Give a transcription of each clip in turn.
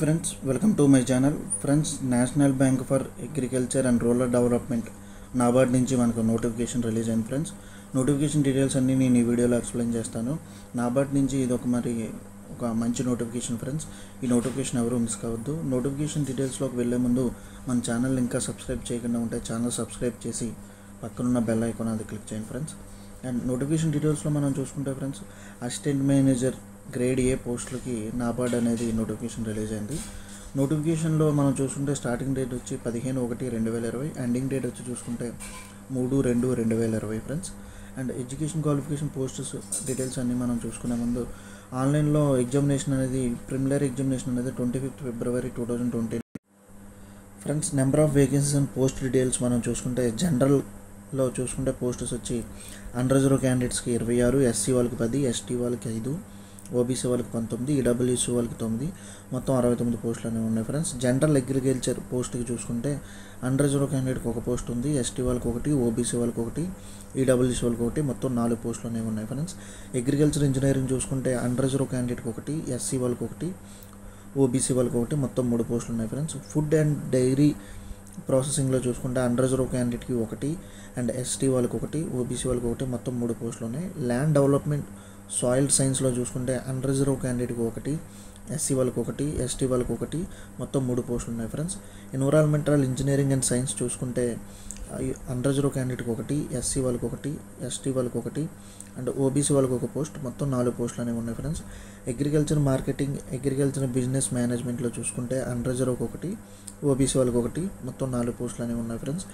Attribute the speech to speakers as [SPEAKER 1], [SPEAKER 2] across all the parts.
[SPEAKER 1] friends welcome to my channel friends national bank for agriculture and rural development NABARD నుంచి మనకు notification release అయింది friends notification details అన్నీ నేను ఈ వీడియోలో ఎక్స్ప్లెయిన్ చేస్తాను నాబార్డ్ నుంచి ఇది ఒక మరి ఒక మంచి నోటిఫికేషన్ ఫ్రెండ్స్ ఈ నోటిఫికేషన్ ఎవరు మిస్ కావద్దు నోటిఫికేషన్ డీటెయిల్స్లోకి వెళ్ళే ముందు మన ఛానల్ ఇంకా సబ్స్క్రైబ్ చేయకుండా ఉంటే ఛానల్ సబ్స్క్రైబ్ చేసి పక్కనున్న బెల్ ఐకాన్ అది క్లిక్ చేయండి ఫ్రెండ్స్ అండ్ నోటిఫికేషన్ డీటెయిల్స్లో మనం చూసుకుంటే friends assistant manager grade A పోస్టులకి నాబార్డ్ అనేది నోటిఫికేషన్ రిలీజ్ అయింది నోటిఫికేషన్లో మనం చూసుకుంటే స్టార్టింగ్ డేట్ వచ్చి పదిహేను ఒకటి రెండు వేల ఇరవై ఎండింగ్ డేట్ వచ్చి చూసుకుంటే మూడు రెండు రెండు వేల ఇరవై friends and education qualification posters details అన్నీ మనం చూసుకునే ముందు ఆన్లైన్లో ఎగ్జామినేషన్ అనేది ప్రిమిలరీ ఎగ్జామినేషన్ అనేది twenty fifth February two thousand twenty friends number of vacancies and post details మనం చూసుకుంటే జనరల్లో చూసుకుంటే పోస్టర్స్ వచ్చి అన్రిజర్వ్ క్యాండిడేట్స్కి ఇరవై ఆరు ఎస్సీ వాళ్ళకి పది ఎస్టీ వాళ్ళకి ఐదు ఓబీసీ వాళ్ళకి పంతొమ్మిది ఈడబ్ల్యూసీ వాళ్ళకి తొమ్మిది మొత్తం అరవై తొమ్మిది పోస్టులు అనేవి ఉన్నాయి ఫ్రెండ్స్ జనరల్ అగ్రికల్చర్ పోస్ట్కి చూసుకుంటే అన్రిజర్వ్ క్యాండిడేట్కి ఒక పోస్ట్ ఉంది ఎస్టీ వాళ్ళకి ఒకటి ఓబీసీ వాళ్ళకి ఒకటి ఈడబ్ల్యూసీ వాళ్ళకి ఒకటి మొత్తం నాలుగు పోస్టులు అనేవి ఉన్నాయి ఫ్రెండ్స్ అగ్రికల్చర్ ఇంజనీరింగ్ చూసుకుంటే అన్రిజర్వ్ క్యాండిడేట్కి ఒకటి ఎస్సీ వాళ్ళకి ఒకటి ఓబీసీ వాళ్ళకి ఒకటి మొత్తం మూడు పోస్టులు ఉన్నాయి ఫ్రెండ్స్ ఫుడ్ అండ్ డైరీ ప్రాసెసింగ్లో చూసుకుంటే అండర్ రిజర్వ్ క్యాండిడేట్కి ఒకటి అండ్ ఎస్టీ వాళ్ళకి ఒకటి ఓబీసీ వాళ్ళకి ఒకటి మొత్తం మూడు పోస్టులు ఉన్నాయి ల్యాండ్ డెవలప్మెంట్ సాయిల్ సైన్స్లో చూసుకుంటే అండర్ రిజర్వ్ క్యాండిడేట్కి ఒకటి ఎస్సీ వాళ్ళకి ఒకటి ఎస్టీ వాళ్ళకి ఒకటి మొత్తం మూడు పోస్టులు ఉన్నాయి friends environmental engineering and science చూసుకుంటే అండర్ రిజర్వ్ క్యాండిడేట్కి ఒకటి ఎస్సీ వాళ్ళకి ఒకటి ఎస్టీ వాళ్ళకి ఒకటి అండ్ ఓబీసీ వాళ్ళకి ఒక పోస్ట్ మొత్తం నాలుగు పోస్టులు అనేవి ఉన్నాయి friends agriculture marketing agriculture business మేనేజ్మెంట్లో చూసుకుంటే అండర్ రిజర్వ్ ఒకటి ఓబీసీ వాళ్ళకి ఒకటి మొత్తం నాలుగు పోస్టులు అనేవి ఉన్నాయి ఫ్రెండ్స్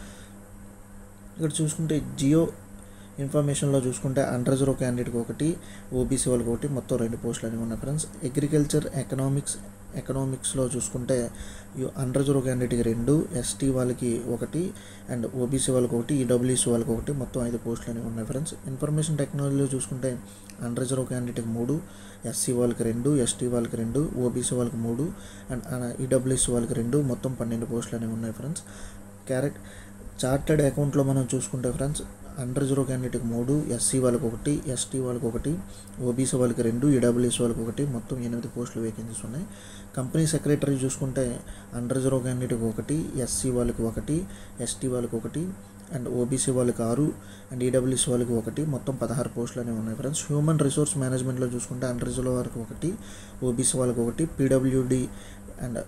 [SPEAKER 1] ఇక్కడ చూసుకుంటే జియో ఇన్ఫర్మేషన్లో చూసుకుంటే అండర్ రిజర్వ్ క్యాండిడేట్కి ఒకటి ఓబీసీ వాళ్ళకి ఒకటి మొత్తం రెండు పోస్టులు అనేవి ఉన్నాయి ఫ్రెండ్స్ అగ్రికల్చర్ ఎకనామిక్స్ ఎకనామిక్స్లో చూసుకుంటే అండర్ రిజర్వ్ క్యాండిడేట్కి రెండు ఎస్టీ వాళ్ళకి ఒకటి అండ్ ఓబీసీ వాళ్ళకి ఒకటి ఈడబ్ల్యూసీ వాళ్ళకి ఒకటి మొత్తం ఐదు పోస్టులు అనేవి ఉన్నాయి ఫ్రెండ్స్ ఇన్ఫర్మేషన్ టెక్నాలజీలో చూసుకుంటే అండర్ రిజర్వ్ క్యాండిడేట్కి మూడు ఎస్సీ వాళ్ళకి రెండు ఎస్టీ వాళ్ళకి రెండు ఓబీసీ వాళ్ళకి మూడు అండ్ ఈడబ్ల్యూసీ వాళ్ళకి రెండు మొత్తం పన్నెండు పోస్టులు అనేవి ఉన్నాయి ఫ్రెండ్స్ క్యారెక్ట్ చార్టెడ్ అకౌంట్లో మనం చూసుకుంటే ఫ్రెండ్స్ అండర్ రిజర్వ్ క్యాండిడేట్కి మూడు ఎస్సీ వాళ్ళకి ఒకటి ఎస్టీ వాళ్ళకి ఒకటి ఓబీసీ వాళ్ళకి రెండు ఈడబ్ల్యూఎస్ వాళ్ళకి ఒకటి మొత్తం ఎనిమిది పోస్టులు వేకెన్సీస్ ఉన్నాయి కంపెనీ సెక్రటరీ చూసుకుంటే అండర్ రిజర్వ్ క్యాండిడేట్కి ఒకటి ఎస్సీ వాళ్ళకి ఒకటి ఎస్టీ వాళ్ళకి ఒకటి అండ్ ఓబీసీ వాళ్ళకి ఆరు అండ్ ఈడబ్ల్యూఎస్ వాళ్ళకి ఒకటి మొత్తం పదహారు పోస్టులు అనేవి ఉన్నాయి ఫ్రెండ్స్ హ్యూమన్ రిసోర్స్ మేనేజ్మెంట్లో చూసుకుంటే అండర్ రిజర్వ్ వాళ్ళకి ఒకటి ఓబీసీ వాళ్ళకి ఒకటి పీడబ్ల్యూడి అండ్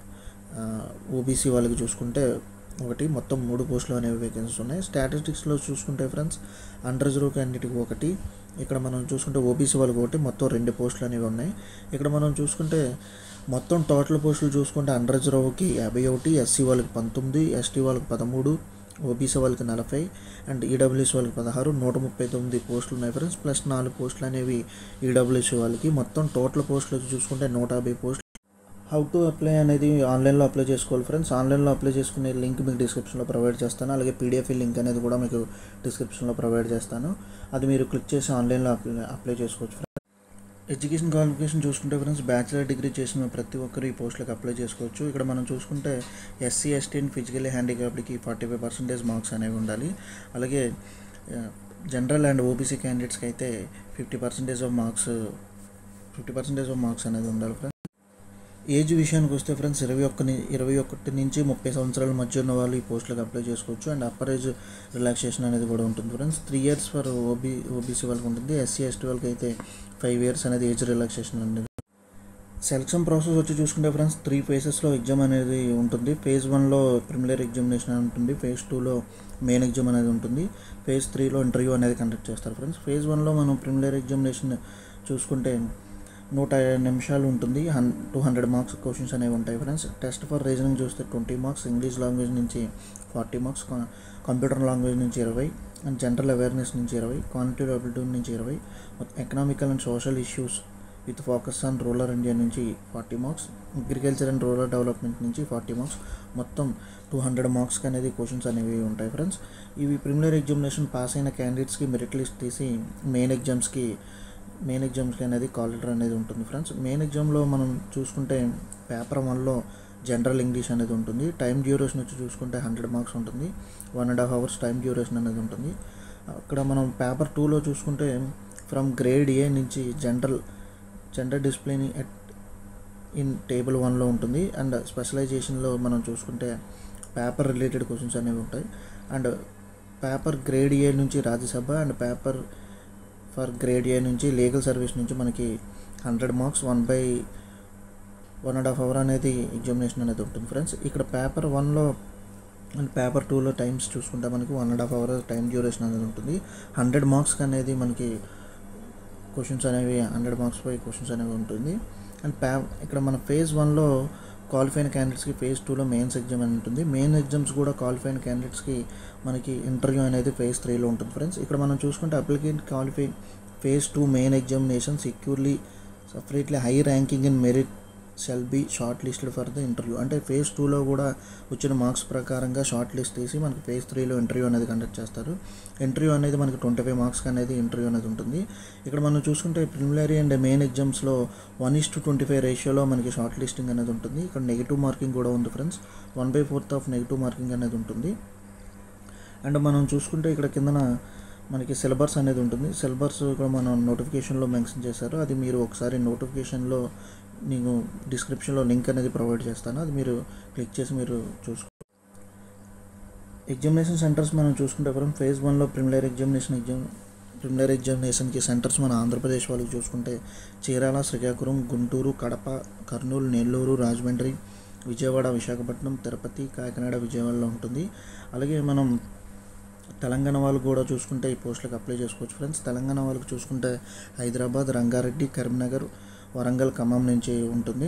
[SPEAKER 1] ఓబీసీ వాళ్ళకి చూసుకుంటే ఒకటి మొత్తం మూడు పోస్టులు అనేవి వేకెన్సీస్ ఉన్నాయి స్టాటిస్టిక్స్లో చూసుకుంటే ఫ్రెండ్స్ అండర్ రిజర్వ్ క్యాండిడేట్కి ఒకటి ఇక్కడ మనం చూసుకుంటే ఓబీసీ వాళ్ళకి ఒకటి మొత్తం రెండు పోస్టులు అనేవి ఉన్నాయి ఇక్కడ మనం చూసుకుంటే మొత్తం టోటల్ పోస్టులు చూసుకుంటే అండర్ రిజర్వ్కి యాభై ఒకటి ఎస్సీ వాళ్ళకి పంతొమ్మిది ఎస్టీ వాళ్ళకి పదమూడు ఓబీసీ వాళ్ళకి నలభై అండ్ ఈడబ్ల్యూసీ వాళ్ళకి పదహారు నూట ముప్పై తొమ్మిది పోస్టులు ఉన్నాయి ఫ్రెండ్స్ ప్లస్ నాలుగు పోస్టులు అనేవి ఈడబ్ల్యూసీ వాళ్ళకి మొత్తం టోటల్ పోస్టులు చూసుకుంటే నూట యాభై పోస్టులు హౌ టు అప్లై అనేది ఆన్లైన్లో అప్లై చేసుకోవాలి ఫ్రెండ్స్ ఆన్లైన్లో అప్లై చేసుకునే లింక్ మీకు డిస్క్రిప్షన్లో ప్రొవైడ్ చేస్తాను అలాగే పీడిఎఫ్ లింక్ అనేది కూడా మీకు డిస్క్రిప్షన్లో ప్రొవైడ్ చేస్తాను అది మీరు క్లిక్ చేసి ఆన్లైన్లో అప్లై అప్లై చేసుకోవచ్చు ఫ్రెండ్స్ ఎడ్యుకేషన్ క్వాలిఫికేషన్ చూసుకుంటే ఫ్రెండ్స్ బ్యాచిలర్ డిగ్రీ చేసిన ప్రతి ఒక్కరు ఈ పోస్టులకు అప్లై చేసుకోవచ్చు ఇక్కడ మనం చూసుకుంటే ఎస్సీ ఎస్టీ అండ్ ఫిజికలీ హ్యాండిక్యాప్డ్కి ఫార్టీ ఫైవ్ పర్సెంటేజ్ మార్క్స్ అనేవి ఉండాలి అలాగే జనరల్ అండ్ ఓబీసీ క్యాండిడేట్స్కి అయితే fifty percentage of marks fifty percentage of marks అనేది ఉండాలి ఫ్రెండ్స్ ఏజ్ విషయానికి వస్తే ఫ్రెండ్స్ ఇరవై ఒక్క ఇరవై ఒకటి నుంచి ముప్పై సంవత్సరాల మధ్య ఉన్న వాళ్ళు ఈ పోస్టులకు అప్లై చేసుకోవచ్చు అండ్ అప్పర్ ఏజ్ రిలాక్సేషన్ అనేది కూడా ఉంటుంది friends three years for OB OBC వాళ్ళకి ఉంటుంది ఎస్సీ ఎస్టీ వాళ్ళకి అయితే ఫైవ్ ఇయర్స్ అనేది ఏజ్ రిలాక్సేషన్ అనేది సెలక్షన్ ప్రాసెస్ వచ్చి చూసుకుంటే ఫ్రెండ్స్ త్రీ ఫేజెస్లో ఎగ్జామ్ అనేది ఉంటుంది ఫేజ్ వన్లో ప్రిమిలరీ ఎగ్జామినేషన్ ఉంటుంది ఫేజ్ టూలో మెయిన్ ఎగ్జామ్ అనేది ఉంటుంది ఫేజ్ త్రీలో ఇంటర్వ్యూ అనేది కండక్ట్ చేస్తారు ఫ్రెండ్స్ ఫేజ్ వన్లో మనం ప్రిమిలరీ ఎగ్జామినేషన్ చూసుకుంటే నూట నిమిషాలు ఉంటుంది హన్ టూ హండ్రెడ్ మార్క్స్ క్వశ్చన్స్ అనేవి ఉంటాయి ఫ్రెండ్స్ టెస్ట్ ఫర్ రీజనింగ్ చూస్తే ట్వంటీ మార్క్స్ ఇంగ్లీష్ లాంగ్వేజ్ నుంచి ఫార్టీ మార్క్స్ కంప్యూటర్ లాంగ్వేజ్ నుంచి ఇరవై అండ్ జనరల్ అవేర్నెస్ నుంచి ఇరవై క్వాంటిటీ అబిలిటీ నుంచి ఇరవై economical and social issues with focus on rural India నుంచి forty marks agriculture and rural development నుంచి ఫార్టీ మార్క్స్ మొత్తం టూ హండ్రెడ్ మార్క్స్కి అనేది క్వశ్చన్స్ అనేవి ఉంటాయి ఫ్రెండ్స్ ఇవి ప్రిమిలరీ ఎగ్జామినేషన్ పాస్ అయిన క్యాండిడేట్స్కి మెరిట్ లిస్ట్ తీసి మెయిన్ ఎగ్జామ్స్కి మెయిన్ ఎగ్జామ్స్కి అనేది కాల్ లెటర్ అనేది ఉంటుంది ఫ్రెండ్స్ మెయిన్ ఎగ్జామ్లో మనం చూసుకుంటే పేపర్ వన్లో జనరల్ ఇంగ్లీష్ అనేది ఉంటుంది టైం డ్యూరేషన్ వచ్చి చూసుకుంటే హండ్రెడ్ మార్క్స్ ఉంటుంది one and half hours time duration అనేది ఉంటుంది అక్కడ మనం పేపర్ టూలో చూసుకుంటే ఫ్రమ్ గ్రేడ్ ఏ నుంచి జనరల్ జెండర్ డిస్ప్లేని ఇన్ టేబుల్ వన్లో ఉంటుంది అండ్ స్పెషలైజేషన్లో మనం చూసుకుంటే పేపర్ రిలేటెడ్ క్వశ్చన్స్ అనేవి ఉంటాయి అండ్ పేపర్ గ్రేడ్ ఏ నుంచి Rajya Sabha and paper for grade A నుంచి లీగల్ సర్వీస్ నుంచి మనకి hundred marks one by one and half hour అనేది ఎగ్జామినేషన్ అనేది ఉంటుంది ఫ్రెండ్స్ ఇక్కడ పేపర్ వన్లో అండ్ పేపర్ టూలో టైమ్స్ చూసుకుంటే మనకి one and half hour time duration అనేది ఉంటుంది హండ్రెడ్ మార్క్స్కి అనేది మనకి క్వశ్చన్స్ అనేవి హండ్రెడ్ మార్క్స్ పై క్వశ్చన్స్ అనేవి ఉంటుంది అండ్ ప్యా ఇక్కడ మన ఫేజ్ వన్లో క్వాలిఫైన్ క్యాండిడేట్స్కి ఫేజ్ టూలో మెయిన్స్ ఎగ్జామ్ అని ఉంటుంది మెయిన్ ఎగ్జామ్స్ కూడా క్వాలిఫైన్ క్యాండిడేట్స్కి మనకి ఇంటర్వ్యూ అనేది ఫేజ్ త్రీలో ఉంటుంది ఫ్రెండ్స్ ఇక్కడ మనం చూసుకుంటే applicant qualify phase two main examination securely separately high ranking in merit shall be short listed for the interview అంటే ఫేజ్ టూలో కూడా వచ్చిన మార్క్స్ ప్రకారంగా షార్ట్ లిస్ట్ తీసి మనకి ఫేజ్ త్రీలో ఇంటర్వ్యూ అనేది కండక్ట్ చేస్తారు ఇంటర్వ్యూ అనేది మనకి ట్వంటీ ఫైవ్ మార్క్స్ అనేది ఇంటర్వ్యూ అనేది ఉంటుంది ఇక్కడ మనం చూసుకుంటే ప్రిలిమినరీ అండ్ మెయిన్ ఎగ్జామ్స్లో one is to twenty five రేషియోలో మనకి షార్ట్ లిస్టింగ్ అనేది ఉంటుంది ఇక్కడ నెగిటివ్ మార్కింగ్ కూడా ఉంది friends one by fourth of negative marking అనేది ఉంటుంది అండ్ మనం చూసుకుంటే ఇక్కడ కిందన మనకి సిలబస్ అనేది ఉంటుంది సిలబస్ ఇక్కడ మనం నోటిఫికేషన్లో మెన్షన్ చేశారు అది మీరు ఒకసారి నోటిఫికేషన్లో నేను డిస్క్రిప్షన్లో లింక్ అనేది ప్రొవైడ్ చేస్తాను అది మీరు క్లిక్ చేసి మీరు చూసుకో ఎగ్జామినేషన్ సెంటర్స్ మనం చూసుకుంటే ఫ్రెండ్ ఫేజ్ వన్లో ప్రిమిలరీ ఎగ్జామినేషన్ ఎగ్జామ్ ప్రిమిలరీ ఎగ్జామినేషన్కి సెంటర్స్ మన ఆంధ్రప్రదేశ్ వాళ్ళకి చూసుకుంటే చీరాల శ్రీకాకుళం గుంటూరు కడప కర్నూలు నెల్లూరు రాజమండ్రి విజయవాడ విశాఖపట్నం తిరుపతి కాకినాడ విజయవాడలో ఉంటుంది అలాగే మనం తెలంగాణ వాళ్ళు కూడా చూసుకుంటే ఈ పోస్టులకు అప్లై చేసుకోవచ్చు ఫ్రెండ్స్ తెలంగాణ వాళ్ళకి చూసుకుంటే హైదరాబాద్ రంగారెడ్డి కరీంనగర్ వరంగల్ ఖమ్మం నుంచి ఉంటుంది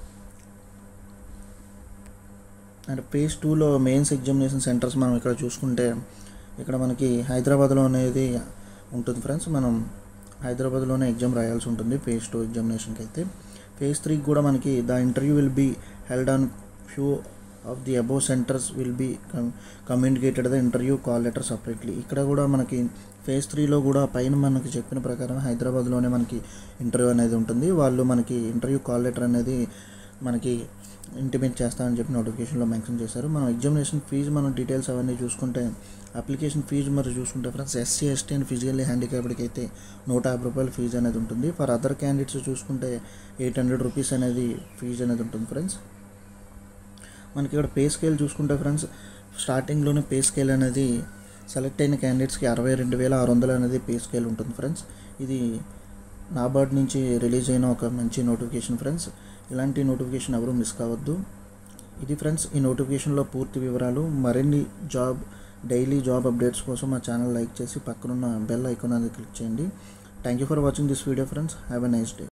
[SPEAKER 1] అండ్ ఫేజ్ టూలో మెయిన్స్ ఎగ్జామినేషన్ సెంటర్స్ మనం ఇక్కడ చూసుకుంటే ఇక్కడ మనకి హైదరాబాద్లో అనేది ఉంటుంది ఫ్రెండ్స్ మనం హైదరాబాద్లోనే ఎగ్జామ్ రాయాల్సి ఉంటుంది ఫేజ్ టూ ఎగ్జామినేషన్కి అయితే ఫేజ్ త్రీకి కూడా మనకి the interview will be held on few of the above centres will be communicated the interview call letter separately ఇక్కడ కూడా మనకి ఫేజ్ త్రీలో కూడా పైన మనకి చెప్పిన ప్రకారం హైదరాబాద్లోనే మనకి ఇంటర్వ్యూ అనేది ఉంటుంది వాళ్ళు మనకి ఇంటర్వ్యూ కాల్ లెటర్ అనేది మనకి ఇంటిమేట్ చేస్తామని చెప్పి నోటిఫికేషన్లో మెన్షన్ చేశారు మనం ఎగ్జామినేషన్ ఫీజు మనం డీటెయిల్స్ అవన్నీ చూసుకుంటే అప్లికేషన్ ఫీజు మరి చూసుకుంటే friends SC ST and physically హ్యాండిక్యాప్డ్కి అయితే నూట యాభై రూపాయల ఫీజు అనేది ఉంటుంది ఫర్ అదర్ క్యాండిడేట్స్ చూసుకుంటే ఎయిట్ హండ్రెడ్ రూపీస్ అనేది ఫీజు అనేది ఉంటుంది ఫ్రెండ్స్ మనకి ఇక్కడ పే స్కేల్ చూసుకుంటే ఫ్రెండ్స్ స్టార్టింగ్లోనే పే స్కేల్ అనేది సెలెక్ట్ అయిన క్యాండిడేట్స్కి అరవై రెండు వేల ఆరు వందలు అనేది పే స్కేల్ ఉంటుంది ఫ్రెండ్స్ ఇది నాబార్డ్ నుంచి రిలీజ్ అయిన ఒక మంచి నోటిఫికేషన్ ఫ్రెండ్స్ ఇలాంటి నోటిఫికేషన్ ఎవరు మిస్ కావద్దు ఇది ఫ్రెండ్స్ ఈ నోటిఫికేషన్లో పూర్తి వివరాలు మరిన్ని జాబ్ డైలీ జాబ్ అప్డేట్స్ కోసం మా ఛానల్ లైక్ చేసి పక్కనున్న బెల్ ఐకాన్ అనేది క్లిక్ చేయండి thank you for watching this video friends have a nice day